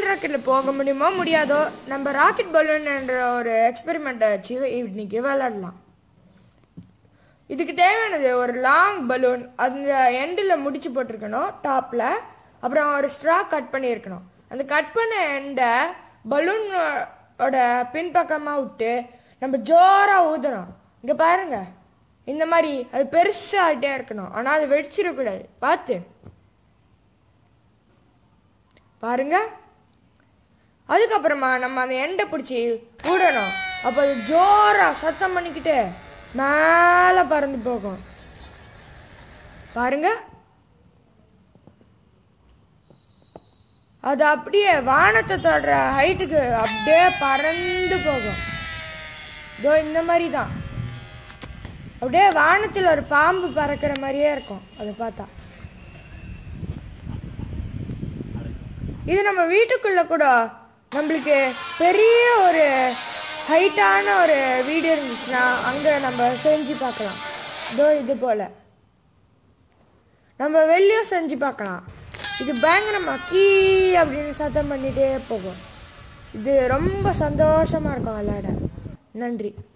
ராக்கெட்டில் போக முடியுமோ முடியாதோ நம்ம ராக்கெட் பலூன் என்ற ஒரு எக்ஸ்பெரிமெண்ட்டை வச்சு இன்னைக்கு விளையாடலாம் இதுக்கு தேவையானது ஒரு லாங் பலூன் அந்த எண்டில் முடிச்சு போட்டிருக்கணும் டாப்பில் அப்புறம் ஒரு ஸ்ட்ரா கட் பண்ணியிருக்கணும் அந்த கட் பண்ண எண்டை பலூனோட பின்பக்கமாக விட்டு நம்ம ஜோராக ஊதணும் இங்கே பாருங்க இந்த மாதிரி அது பெருசாகிட்டே இருக்கணும் ஆனால் அது வெடிச்சிடக்கூடாது பார்த்து பாருங்க அதுக்கப்புறமா நம்ம அந்த எண்டை பிடிச்சி விடணும் அப்போ அது ஜோரா சத்தம் பண்ணிக்கிட்டு மேலே பறந்து போகும் பாருங்க அது அப்படியே வானத்தை தொடுற ஹைட்டுக்கு அப்படியே பறந்து போகும் இதோ இந்த மாதிரி தான் அப்படியே வானத்தில் ஒரு பாம்பு பறக்கிற மாதிரியே இருக்கும் அதை பார்த்தா இது நம்ம வீட்டுக்குள்ள கூட நம்மளுக்கு பெரிய ஒரு ஹைட்டான ஒரு வீடு இருந்துச்சுன்னா அங்கே நம்ம செஞ்சு பார்க்கலாம் இதோ இது போல் நம்ம வெளியும் செஞ்சு பார்க்கலாம் இது பயங்கரமாக கீ அப்படின்னு சத்தம் பண்ணிகிட்டே போகும் இது ரொம்ப சந்தோஷமாக இருக்கும் விளையாட நன்றி